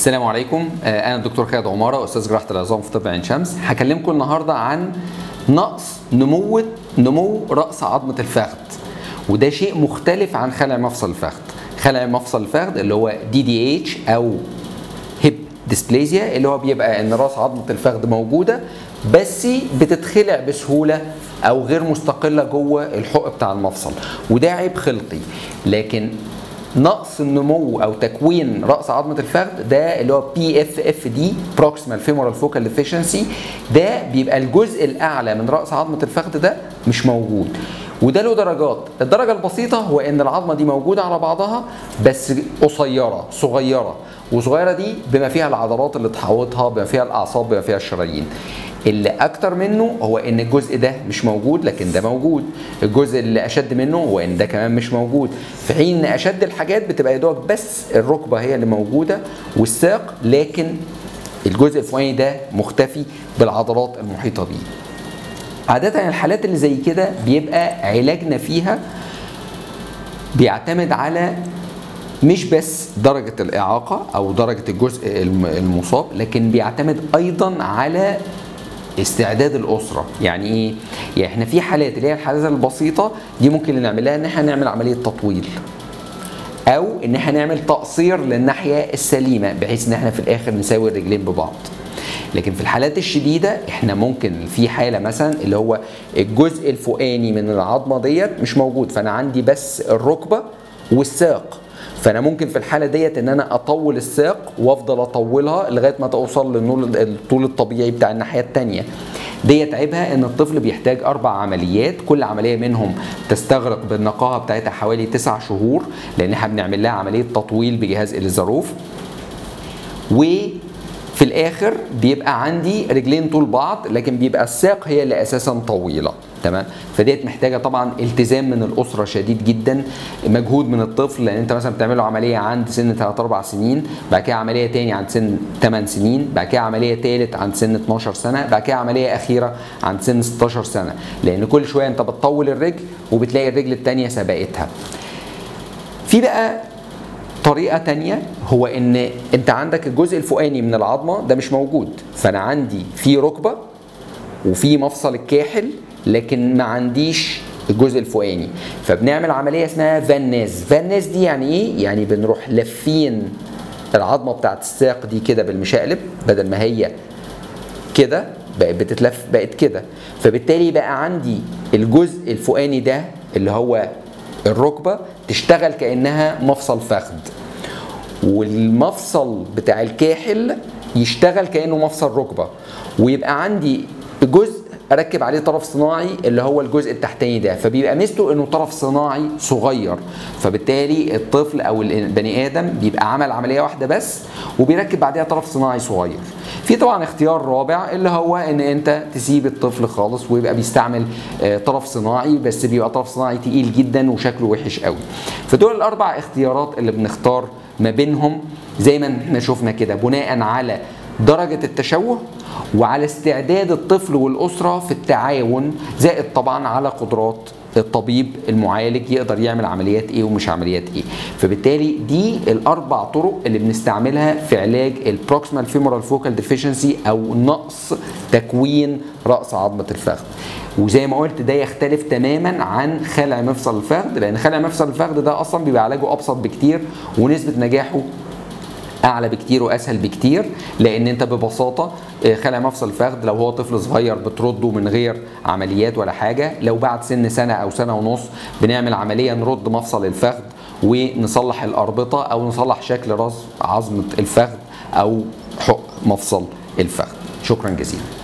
السلام عليكم آه، انا الدكتور خالد عماره استاذ جراحه العظام في طب عين شمس هكلمكم النهارده عن نقص نمو نمو راس عظمه الفخذ وده شيء مختلف عن خلع مفصل الفخذ خلع مفصل الفخذ اللي هو دي دي اتش او هيب ديسبليزيا اللي هو بيبقى ان راس عظمه الفخذ موجوده بس بتتخلع بسهوله او غير مستقله جوه الحق بتاع المفصل وده عيب خلقي لكن نقص النمو او تكوين راس عظمه الفخذ ده اللي هو بي اف اف دي بروكسيمال فيمورال فوكال ديفيشنسي ده بيبقى الجزء الاعلى من راس عظمه الفخذ ده مش موجود وده له درجات الدرجه البسيطه هو ان العظمه دي موجوده على بعضها بس قصيره صغيره وصغيره دي بما فيها العضلات اللي تحوطها بما فيها الاعصاب بما فيها الشرايين اللي اكتر منه هو ان الجزء ده مش موجود لكن ده موجود الجزء اللي اشد منه هو ان ده كمان مش موجود في حين ان اشد الحاجات بتبقى يا دوب بس الركبه هي اللي موجوده والساق لكن الجزء الفوقاني ده مختفي بالعضلات المحيطه بيه عادة الحالات اللي زي كده بيبقى علاجنا فيها بيعتمد على مش بس درجة الإعاقة أو درجة الجزء المصاب لكن بيعتمد أيضا على استعداد الاسره يعني ايه يعني احنا في حالات اللي هي الحالات البسيطه دي ممكن نعملها ان احنا نعمل عمليه تطويل او ان احنا نعمل تقصير للناحيه السليمه بحيث ان احنا في الاخر نساوي الرجلين ببعض لكن في الحالات الشديده احنا ممكن في حاله مثلا اللي هو الجزء الفوقاني من العظمه ديت مش موجود فانا عندي بس الركبه والساق فانا ممكن في الحاله ديت ان انا اطول الساق وافضل اطولها لغايه ما توصل للطول الطبيعي بتاع الناحيه الثانيه ديت عيبها ان الطفل بيحتاج اربع عمليات كل عمليه منهم تستغرق بالنقاهه بتاعتها حوالي تسع شهور لان احنا بنعمل لها عمليه تطويل بجهاز الزاروف وفي الاخر بيبقى عندي رجلين طول بعض لكن بيبقى الساق هي اللي اساسا طويله تمام فديت محتاجه طبعا التزام من الاسره شديد جدا مجهود من الطفل لان انت مثلا بتعمل له عمليه عند سن 3 4 سنين بعد كده عمليه تاني عند سن 8 سنين بعد كده عمليه تالت عند سن 12 سنه بعد كده عمليه اخيره عند سن 16 سنه لان كل شويه انت بتطول الرجل وبتلاقي الرجل الثانيه سبقتها في بقى طريقه تانية هو ان انت عندك الجزء الفوقاني من العظمه ده مش موجود فانا عندي في ركبه وفي مفصل الكاحل لكن ما عنديش الجزء الفوقاني فبنعمل عمليه اسمها فاناز فاناز دي يعني ايه يعني بنروح لافين العظمه بتاعت الساق دي كده بالمشقلب بدل ما هي كده بقت بتتلف بقت كده فبالتالي بقى عندي الجزء الفوقاني ده اللي هو الركبه تشتغل كانها مفصل فخذ والمفصل بتاع الكاحل يشتغل كانه مفصل ركبه ويبقى عندي جزء اركب عليه طرف صناعي اللي هو الجزء التحتاني ده فبيبقى ميزته انه طرف صناعي صغير فبالتالي الطفل او البني ادم بيبقى عمل عمليه واحده بس وبيركب بعدها طرف صناعي صغير في طبعا اختيار رابع اللي هو ان انت تسيب الطفل خالص ويبقى بيستعمل طرف صناعي بس بيبقى طرف صناعي تقيل جدا وشكله وحش قوي فدول الاربع اختيارات اللي بنختار ما بينهم زي ما احنا شفنا كده بناء على درجه التشوه وعلى استعداد الطفل والاسره في التعاون زائد طبعا على قدرات الطبيب المعالج يقدر يعمل عمليات ايه ومش عمليات ايه فبالتالي دي الاربع طرق اللي بنستعملها في علاج البروكسيمال فيمورال فوكال ديفيشنسي او نقص تكوين راس عظمه الفخذ وزي ما قلت ده يختلف تماما عن خلع مفصل الفخذ لان خلع مفصل الفخذ ده اصلا بيبقى علاجه ابسط بكتير ونسبه نجاحه اعلى بكتير واسهل بكتير لان انت ببساطه خلع مفصل الفخذ لو هو طفل صغير بترده من غير عمليات ولا حاجه لو بعد سن سنه او سنه ونص بنعمل عمليه نرد مفصل الفخذ ونصلح الاربطه او نصلح شكل راس عظمه الفخذ او حق مفصل الفخذ شكرا جزيلا